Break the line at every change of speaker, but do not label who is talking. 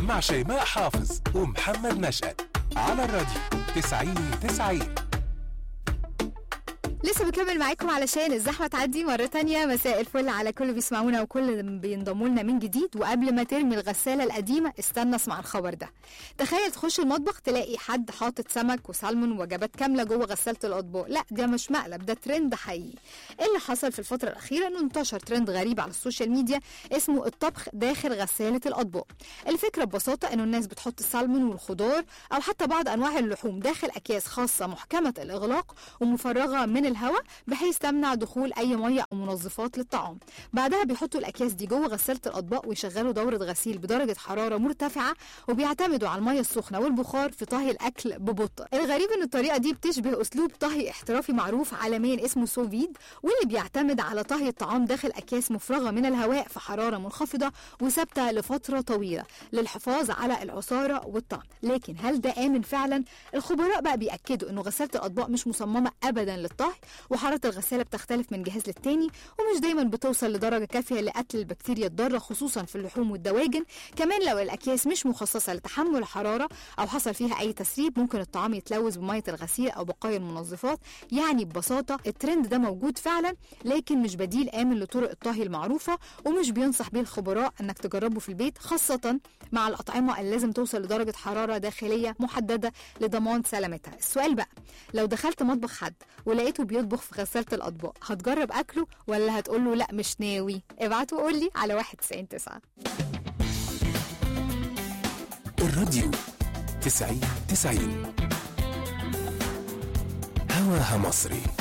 مع شيماء حافظ ومحمد نشأت على الراديو 90 90
لسه بكمل معاكم علشان الزحمه تعدي مره تانية مساء الفل على كل اللي بيسمعونا وكل اللي بينضموا لنا من جديد وقبل ما ترمي الغساله القديمه استنى اسمع الخبر ده تخيل تخش المطبخ تلاقي حد حاطط سمك وسالمون وجبات كامله جوه غساله الاطباق لا ده مش مقلب ده ترند حقيقي إيه اللي حصل في الفتره الاخيره انه انتشر ترند غريب على السوشيال ميديا اسمه الطبخ داخل غساله الاطباق الفكره ببساطه انه الناس بتحط السالمون والخضار او حتى بعض انواع اللحوم داخل اكياس خاصه محكمه الاغلاق ومفرغه من الهواء بحيث تمنع دخول اي ميه او منظفات للطعام بعدها بيحطوا الاكياس دي جوه غساله الاطباق ويشغلوا دوره غسيل بدرجه حراره مرتفعه وبيعتمدوا على الميه السخنه والبخار في طهي الاكل ببطء الغريب ان الطريقه دي بتشبه اسلوب طهي احترافي معروف عالميا اسمه سوفيد واللي بيعتمد على طهي الطعام داخل اكياس مفرغه من الهواء في حراره منخفضه وثابته لفتره طويله للحفاظ على العصاره والطعم لكن هل ده امن فعلا الخبراء بقى بياكدوا انه غساله الاطباق مش مصممه ابدا للطهي وحراره الغساله بتختلف من جهاز للتاني ومش دايما بتوصل لدرجه كافيه لقتل البكتيريا الضاره خصوصا في اللحوم والدواجن كمان لو الاكياس مش مخصصه لتحمل الحراره او حصل فيها اي تسريب ممكن الطعام يتلوث بميه الغسيل او بقايا المنظفات يعني ببساطه الترند ده موجود فعلا لكن مش بديل امن لطرق الطهي المعروفه ومش بينصح بيه الخبراء انك تجربه في البيت خاصه مع الاطعمه اللي لازم توصل لدرجه حراره داخليه محدده لضمان سلامتها السؤال بقى لو دخلت مطبخ حد ولقيته بيطبخ في غساله الاطباق هتجرب اكله ولا هتقول له لا مش ناوي ابعت وقول لي على 91 9
الراديو 90 90 هواها مصري